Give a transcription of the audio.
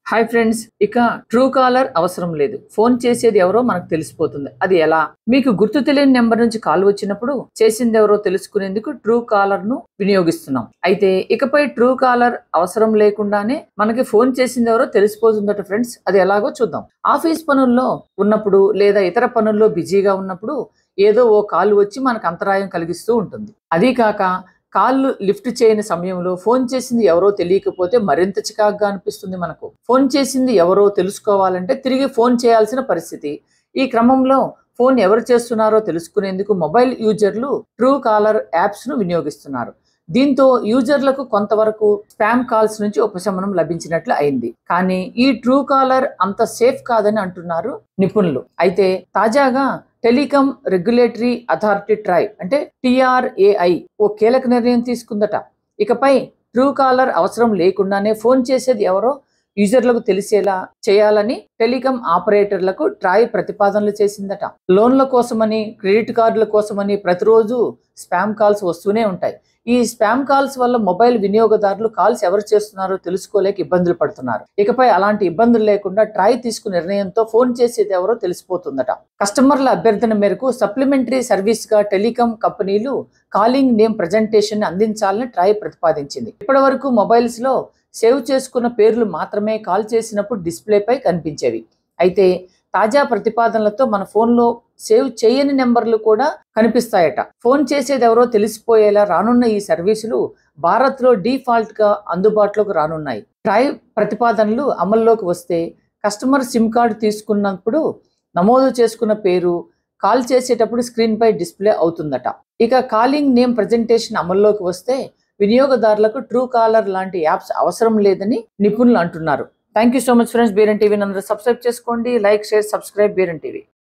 hi friends ఇక Truecaller అవసరం లేదు ఫోన్ చేసేది ఎవరో మనకు తెలిసిపోతుంది అది ఎలా మీకు గుర్తు తెలియని నెంబర్ నుంచి కాల్ వచ్చినప్పుడు చేసింది ఎవరో తెలుసుకునేందుకు ట్రూ కాలర్ ను వినియోగిస్తున్నాం అయితే ఇకపై ట్రూ కాలర్ అవసరం లేకుండానే మనకి ఫోన్ చేసింది ఎవరో తెలిసిపోతుందట ఫ్రెండ్స్ అది ఎలాగో చూద్దాం ఆఫీస్ పనుల్లో ఉన్నప్పుడు లేదా ఇతర పనుల్లో బిజీగా ఉన్నప్పుడు ఏదో ఓ కాల్ వచ్చి మనకు అంతరాయం కలిగిస్తూ ఉంటుంది అదీ కాక కాళ్ళు లిఫ్ట్ చేయని సమయంలో ఫోన్ చేసింది ఎవరో తెలియకపోతే మరింత చికాగ్గా అనిపిస్తుంది మనకు ఫోన్ చేసింది ఎవరో తెలుసుకోవాలంటే తిరిగి ఫోన్ చేయాల్సిన పరిస్థితి ఈ క్రమంలో ఫోన్ ఎవరు చేస్తున్నారో తెలుసుకునేందుకు మొబైల్ యూజర్లు ట్రూ కాలర్ యాప్స్ ను వినియోగిస్తున్నారు దీంతో యూజర్లకు కొంతవరకు స్పామ్ కాల్స్ నుంచి ఉపశమనం లభించినట్లు అయింది కానీ ఈ ట్రూ కాలర్ అంత సేఫ్ కాదని అంటున్నారు నిపుణులు అయితే తాజాగా టెలికాం రెగ్యులేటరీ అథారిటీ ట్రై అంటే టిఆర్ఏఐ ఓ కీలక నిర్ణయం తీసుకుందట ఇకపై ట్రూ కాలర్ అవసరం లేకుండానే ఫోన్ చేసేది ఎవరో యూజర్లకు తెలిసేలా చేయాలని టెలికాం ఆపరేటర్లకు ట్రాయ్ ప్రతిపాదనలు చేసిందట లోన్ల కోసమని క్రెడిట్ కార్డుల కోసమని ప్రతిరోజు స్పామ్ కాల్స్ వస్తూనే ఉంటాయి ఈ స్పామ్ కాల్స్ వల్ల మొబైల్ వినియోగదారులు కాల్స్ ఎవరు చేస్తున్నారో తెలుసుకోలేక ఇబ్బందులు పడుతున్నారు ఇకపై అలాంటి ఇబ్బందులు లేకుండా ట్రాయ్ తీసుకున్న నిర్ణయంతో ఫోన్ చేసేది ఎవరో తెలిసిపోతుందట కస్టమర్ల అభ్యర్థన మేరకు సప్లిమెంటరీ సర్వీస్ గా టెలికాం కంపెనీలు కాలింగ్ నేమ్ ప్రజెంటేషన్ అందించాలని ట్రాయ్ ప్రతిపాదించింది ఇప్పటి వరకు మొబైల్స్ లో సేవ్ చేసుకున్న పేర్లు మాత్రమే కాల్ చేసినప్పుడు డిస్ప్లేపై కనిపించేవి అయితే తాజా ప్రతిపాదనలతో మన ఫోన్లో సేవ్ చేయని నెంబర్లు కూడా కనిపిస్తాయట ఫోన్ చేసేది ఎవరో తెలిసిపోయేలా రానున్న ఈ సర్వీసులు భారత్లో గా అందుబాటులోకి రానున్నాయి ట్రై ప్రతిపాదనలు అమల్లోకి వస్తే కస్టమర్ సిమ్ కార్డు తీసుకున్నప్పుడు నమోదు చేసుకున్న పేరు కాల్ చేసేటప్పుడు స్క్రీన్పై డిస్ప్లే అవుతుందట ఇక కాలింగ్ నేమ్ ప్రజెంటేషన్ అమల్లోకి వస్తే వినియోగదారులకు ట్రూ కాలర్ లాంటి యాప్స్ అవసరం లేదని నిపుణులు అంటున్నారు thank you so much friends Beeran TV అందరూ సబ్స్క్రైబ్ చేసుకోండి like share subscribe Beeran TV